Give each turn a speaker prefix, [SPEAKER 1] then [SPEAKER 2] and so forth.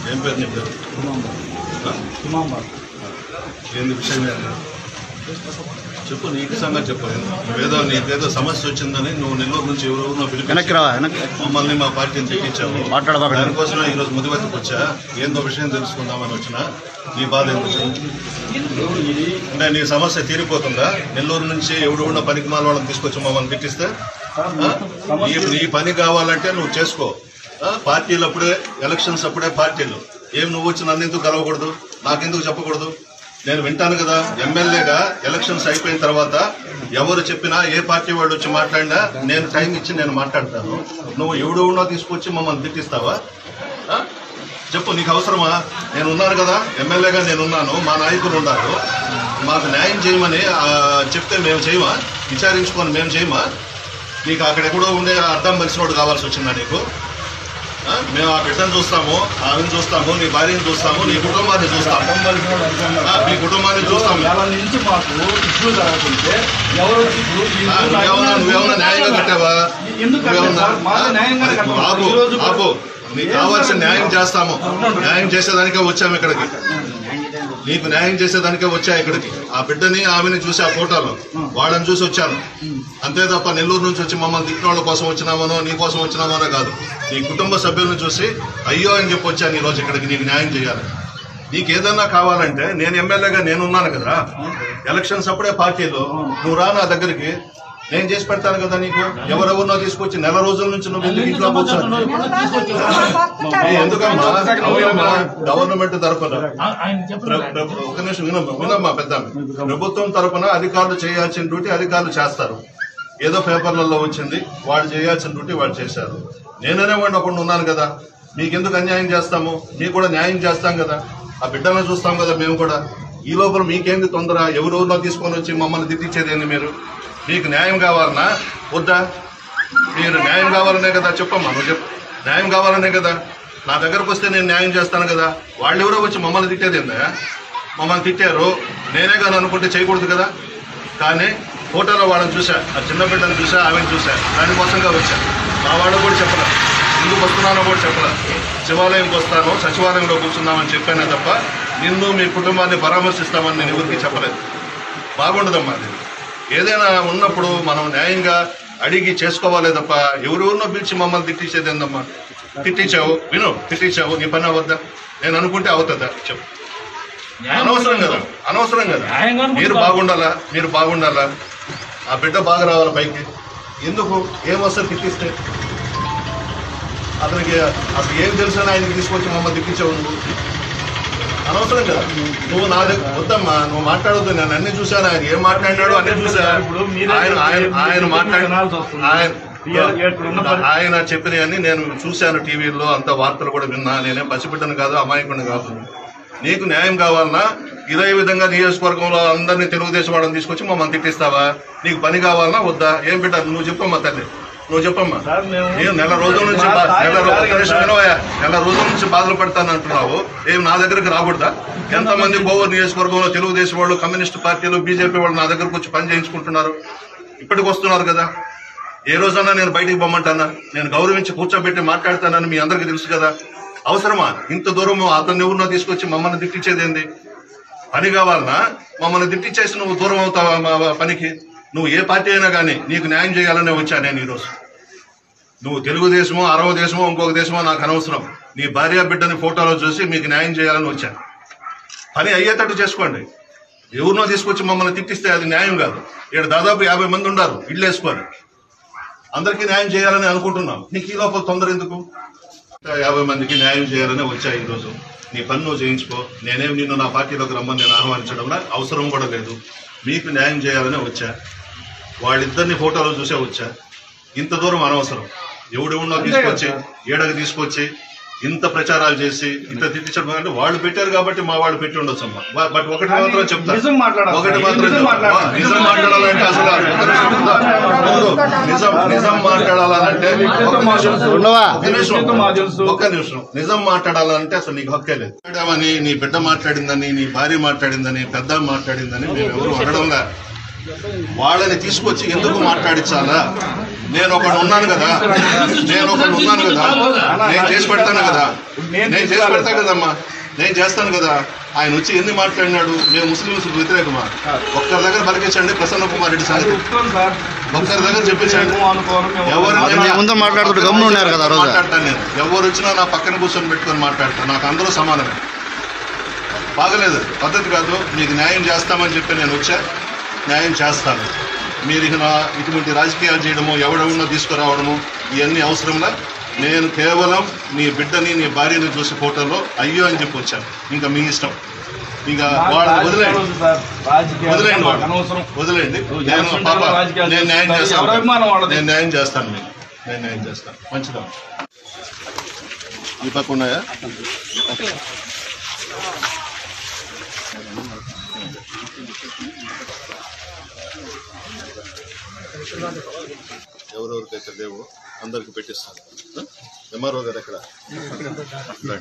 [SPEAKER 1] ఏం పేరు నీ పేరు ఆ?
[SPEAKER 2] ఇమాంబాద్
[SPEAKER 1] ఏంది విషయం ఏంది చెప్పు నీకు సంగతి చెప్పు నువ్వేదో నీకేదో సమస్య వచ్చిందని నువ్వు నెల్లూరు నుంచి ఎవరెవరినో
[SPEAKER 3] వెనక్కి
[SPEAKER 1] పిలిపించి
[SPEAKER 3] రా వెనక్కి
[SPEAKER 1] మమ్మల్ని మా పార్టీని తెప్పించావు
[SPEAKER 3] మాట్లాడబాకండి.
[SPEAKER 1] దానికోసమే ఈరోజు ముదివెత్తకు వచ్చా ఏందో విషయం తెలుసుకుందామని వచ్చినా నీ బాధ ఎందుకు వచ్చింది అంటే నీ సమస్య తీరిపోతుందా నెల్లూరు నుంచి ఎవడు పనికి మాల వాళ్ళని తీసుకొచ్చి మమ్మల్ని తిట్టిస్తే ఆ? నీ నీ పని కావాలంటే నువ్వు చేసుకో ఆ? పార్టీలు అప్పుడే ఎలక్షన్స్ అప్పుడే పార్టీలు ఏం నువ్వు వచ్చి నన్ను ఎందుకు కలవకూడదు నాకెందుకు చెప్పకూడదు నేను వింటాను కదా ఎమ్మెల్యేగా ఎలక్షన్స్ అయిపోయిన తర్వాత ఎవరు చెప్పినా ఏ పార్టీ వాళ్ళు వచ్చి మాట్లాడినా నేను టైం ఇచ్చి నేను మాట్లాడతాను నువ్వు ఎవడు ఉన్నో తీసుకొచ్చి మమ్మల్ని తిట్టిస్తావా ఆ? చెప్పు నీకు అవసరమా నేను ఉన్నాను కదా ఎమ్మెల్యేగా నేను ఉన్నాను మా నాయకులు ఉన్నారు మాకు న్యాయం చేయమని ఆ, చెప్తే మేము చేయమా విచారించుకొని మేము చేయమా నీకు అక్కడ ఎక్కడో ఉండే అర్థం మలిసినోడు కావాల్సి వచ్చిందా నీకు ఆ? మేము ఆ బిడ్డను చూస్తాము ఆమెను చూస్తాము నీ భార్యను చూస్తాము నీ కుటుంబాన్ని చూస్తాము ఆ, మీ కుటుంబాన్ని చూస్తాము
[SPEAKER 2] నెల నుంచి మాకు ఇష్యూ జరగకుంటే ఎవరు వచ్చి ఇప్పుడు ఈ
[SPEAKER 1] ఆ,
[SPEAKER 2] ఊరు
[SPEAKER 1] నువ్వేమన్నా నువ్వేమన్నా న్యాయంగా కట్టావా
[SPEAKER 2] ఎందుకు కట్టలేదు
[SPEAKER 1] నువ్వేమన్నా
[SPEAKER 2] సార్? మాది న్యాయంగానే
[SPEAKER 1] ఆ,
[SPEAKER 2] కట్టాలి.
[SPEAKER 1] ఆపు
[SPEAKER 2] ఈ రోజు కూడా-
[SPEAKER 1] ఆపు నీకు కావాల్సిన న్యాయం చేస్తాము న్యాయం చేసేదానికే వచ్చాము ఇక్కడికి నీకు న్యాయం చేసేదానికే వచ్చా ఇక్కడికి ఆ బిడ్డని ఆమెని చూసి ఆ ఫోటోలో వాళ్ళని చూసి వచ్చాను అంతే తప్ప నెల్లూరు నుంచి వచ్చి మమ్మల్ని తిట్టిన వాళ్ళ కోసం వచ్చినామనో నీ కోసం వచ్చినామనో కాదు నీ కుటుంబ సభ్యులను చూసి అయ్యో అని చెప్పి వచ్చాను ఈ రోజు ఇక్కడికి నీకు న్యాయం చేయాలి నీకు ఏదన్నా కావాలంటే నేను ఎమ్మెల్యేగా నేనున్నాను కదా ఎలక్షన్స్ అప్పుడే పార్టీలో నువ్వు రా నా దగ్గరికి నేను చేసి పెడతాను కదా నీకు ఎవరెవరినో తీసుకొచ్చి నెల రోజుల నుంచి నువ్వు ఎందుకు ఇంట్లో కూర్చొని ఏ, ఎందుకమ్మా అవునమ్మా, గవర్నమెంట్ తరఫున ప్ర- ప్ర- ఒక నిమిషం వినమ్మా వినమ్మా పెద్ద ప్రభుత్వం తరఫున అధికారులు చేయాల్సిన డ్యూటీ అధికారులు చేస్తారు ఏదో పేపర్లలో వచ్చింది వాళ్ళు చేయాల్సిన డ్యూటీ వాళ్ళు చేశారు నేననే వాడిని ఒకడు ఉన్నాను కదా మీకెందుకు అన్యాయం చేస్తాము మీకు కూడా న్యాయం చేస్తాం కదా ఆ బిడ్డలను చూస్తాం కదా మేము కూడా ఈ లోపల మీకేంది తొందర ఎవరెవరినో తీసుకొని వచ్చి మమ్మల్ని తిట్టించేది ఏంది మీరు మీకు న్యాయం కావాలనా వద్దా మీరు న్యాయం కావాలనే కదా చెప్పమ్మా నువ్వు చెప్పు న్యాయం కావాలనే కదా నా దగ్గరకు వస్తే నేను న్యాయం చేస్తాను కదా వాళ్ళు ఎవరో వచ్చి మమ్మల్ని తిట్టేది ఏందా మమ్మల్ని తిట్టారు నేనే కానీ అనుకుంటే చేయకూడదు కదా కానీ ఫోటోలో వాళ్ళని చూసా ఆ చిన్న బిడ్డను చూసా ఆమెను చూసా దానికోసంగా వచ్చా మా వాళ్ళు కూడా చెప్పలే ఎందుకు వస్తున్నానో కూడా చెప్పలే శివాలయంకి వస్తాను సచివాలయంలో కూర్చున్నామని చెప్పానే తప్ప నిన్ను మీ కుటుంబాన్ని పరామర్శిస్తామని నేను ఎవరికి చెప్పలేదు బాగుండదమ్మా అది ఏదైనా ఉన్నప్పుడు మనం న్యాయంగా అడిగి చేసుకోవాలే తప్ప ఎవరెవరినో పిలిచి మమ్మల్ని తిట్టించేది ఏందమ్మా తిట్టించావు విను తిట్టించావు నీ పని అవద్దా నేను అనుకుంటే అవుతుందా చెప్పు అనవసరం కదా అనవసరం కదా మీరు బాగుండాలా మీరు బాగుండాలా ఆ బిడ్డ బాగా రావాలా పైకి ఎందుకు ఏమొస్తారు తిట్టిస్తే అతనికి అసలు ఏం తెలుసని ఆయనకి తీసుకొచ్చి మమ్మల్ని తిట్టించావు నువ్వు అనవసరం కదా నువ్వు నా దగ్గర వద్దమ్మా నువ్వు మాట్లాడొద్దు నేను అన్ని చూశాను ఆయన ఏం మాట్లాడినాడో అన్ని చూసా
[SPEAKER 2] ఇప్పుడు మీరే
[SPEAKER 1] ఆయన ఆయన ఆయన మాట్లాడి
[SPEAKER 2] వినాల్సి వస్తుంది.
[SPEAKER 1] ఆయన
[SPEAKER 2] ఇక్కడున్న పరి-
[SPEAKER 1] ఆయన చెప్పినవన్నీ నేను చూశాను టీవీలో అంత వార్తలు కూడా విన్నా నేనేం పసిబిడ్డను కాదు అమాయకుడిని కాదు నీకు న్యాయం కావాలన్నా ఇదే విధంగా నియోజకవర్గంలో అందరినీ తెలుగుదేశం వాళ్ళని తీసుకొచ్చి మమ్మల్ని తిట్టిస్తావా నీకు పని కావాలన్నా వద్దా ఏం బిడ్డ నువ్వు చెప్పమ్మా తల్లి నువ్వు చెప్పమ్మా
[SPEAKER 2] సార్ మేము
[SPEAKER 1] నేను నెల రోజుల నుంచి బా- నెల రో- ఒక్క నిమిషం వినవయ్యా. నెల రోజుల నుంచి బాధలు పడతాను అంటున్నావు ఏం నా దగ్గరికి రాకూడదా ఎంతమంది కోవూరు నియోజకవర్గంలో తెలుగుదేశం వాళ్ళు కమ్యూనిస్ట్ పార్టీలు బీజేపీ వాళ్ళు నా దగ్గరకు వచ్చి పని చేయించుకుంటున్నారు ఇప్పటికి వస్తున్నారు కదా ఏ రోజన్నా నేను బయటికి పొమ్మంటానా నేను గౌరవించి కూర్చోబెట్టి మాట్లాడతానని మీ అందరికీ తెలుసు కదా అవసరమా ఇంత దూరం అతన్ని ఎవరినో తీసుకొచ్చి మమ్మల్ని తిట్టించేది ఏంది పని కావాలన్నా మమ్మల్ని తిట్టించేసి నువ్వు దూరం అవుతావా మా మా పనికి నువ్వు ఏ పార్టీ అయినా కానీ నీకు న్యాయం చేయాలనే వచ్చా నేను ఈరోజు నువ్వు తెలుగుదేశమో అరవ దేశమో ఇంకొక దేశమో నాకు అనవసరం నీ భార్య బిడ్డని ఫోటోలో చూసి మీకు న్యాయం చేయాలని వచ్చాను పని అయ్యేటట్టు చేసుకోండి ఎవరినో తీసుకొచ్చి మమ్మల్ని తిట్టిస్తే అది న్యాయం కాదు ఇక్కడ దాదాపు యాభై మంది ఉన్నారు ఇల్లు వేసుకొని అందరికీ న్యాయం చేయాలని అనుకుంటున్నాం నీకు ఈ లోపల తొందర ఎందుకు యాభై మందికి న్యాయం చేయాలని వచ్చా ఈ రోజు నీ పని నువ్వు చేయించుకో నేనేం నిన్ను నా పార్టీలోకి రమ్మని నేను ఆహ్వానించడంలో అవసరం కూడా లేదు మీకు న్యాయం చేయాలని వచ్చా వాళ్ళిద్దరిని ఫోటోలో చూసే వచ్చా ఇంత దూరం అనవసరం ఎవడెవడో తీసుకొచ్చి ఏడకి తీసుకొచ్చి ఇంత ప్రచారాలు చేసి ఇంత తిట్టించడం అంటే వాళ్ళు పెట్టారు కాబట్టి మా వాళ్ళు పెట్టి ఉండొచ్చు అమ్మా బ- బట్ ఒకటి మాత్రం చెప్తా
[SPEAKER 2] నిజం మాట్లాడాలి.
[SPEAKER 1] ఒకటి మాత్రం
[SPEAKER 2] నిజం
[SPEAKER 1] చెప్తా.
[SPEAKER 2] మాట్లాడాలి.
[SPEAKER 1] నిజం మాట్లాడాలంటే అసలు ఒక నిమిషం ఉందా? ముందు నిజం నిజం మాట్లాడాలంటే ఒక నిమిషం.
[SPEAKER 3] ఉండవా?
[SPEAKER 1] ఒక నిమిషం
[SPEAKER 2] వ్యక్తిత్వం మాకు తెలుసు.
[SPEAKER 1] ఒక్క నిమిషం నిజం మాట్లాడాలంటే అసలు నీకు హక్కే లేదు మాట్లాడామని నీ బిడ్డ మాట్లాడిందని నీ భార్య మాట్లాడిందని పెద్ద మాట్లాడిందని మేము ఎవరు అనడంలా వాళ్ళని తీసుకొచ్చి ఎందుకు మాట్లాడించాలా నేను ఒకడు ఉన్నాను కదా నేను ఒకడు ఉన్నాను కదా నేను చేసి పెడతాను కదా నేను చేసి పెడతా కదమ్మా నేను చేస్తాను కదా ఆయన వచ్చి ఎన్ని మాట్లాడినాడు మేము ముస్లింస్ వ్యతిరేకమా ఒక్కరి దగ్గర బలికించండి ప్రసన్న కుమార్ రెడ్డి సంగతి
[SPEAKER 2] చెప్తాను సార్
[SPEAKER 1] ఒక్కరి దగ్గర చెప్పించండి
[SPEAKER 2] మేము అనుకోను మేము
[SPEAKER 1] ఎవరు
[SPEAKER 3] అది మీ ముందు మాట్లాడుతుంటే గమ్మున ఉన్నారు కదా ఆ రోజు.
[SPEAKER 1] మాట్లాడతాను నేను ఎవరు వచ్చినా నా పక్కన కూర్చొని పెట్టుకొని మాట్లాడతాను నాకు అందరూ సమానమే బాగలేదు పద్ధతి కాదు మీకు న్యాయం చేస్తామని చెప్పి నేను వచ్చా న్యాయం చేస్తాను మీరు ఇక నా ఇటువంటి రాజకీయాలు చేయడము ఎవడెవడో తీసుకురావడము ఇవన్నీ అవసరంలా నేను కేవలం నీ బిడ్డని నీ భార్యని చూసి ఫోటోలో అయ్యో అని చెప్పి వచ్చాను ఇంకా మీ ఇష్టం ఇక
[SPEAKER 2] నాకు
[SPEAKER 1] వాళ్ళని
[SPEAKER 2] రాజకీయాలు
[SPEAKER 1] వదిలేయండి
[SPEAKER 2] వద్దు సార్ రాజకీయాలు
[SPEAKER 1] వదిలేయండి
[SPEAKER 2] మాకు
[SPEAKER 1] వాళ్ళు
[SPEAKER 2] అనవసరం
[SPEAKER 1] వదిలేయండి
[SPEAKER 2] నువ్వు
[SPEAKER 1] నేను
[SPEAKER 2] జనసేన
[SPEAKER 1] పాప
[SPEAKER 2] రాజకీయాలు
[SPEAKER 1] నేను న్యాయం
[SPEAKER 2] చేస్తావు.
[SPEAKER 1] చేస్తాను
[SPEAKER 2] ఎవరి అభిమానం వాళ్ళది.
[SPEAKER 1] నేను న్యాయం చేస్తాను మీకు నేను న్యాయం చేస్తాను మంచిదా ఈ పక్క ఉన్నాయా ఎవరెవరికైతే లేవు అందరికి పెట్టిస్తాను ఎంఆర్ఓ గారు ఎక్కడ రండి.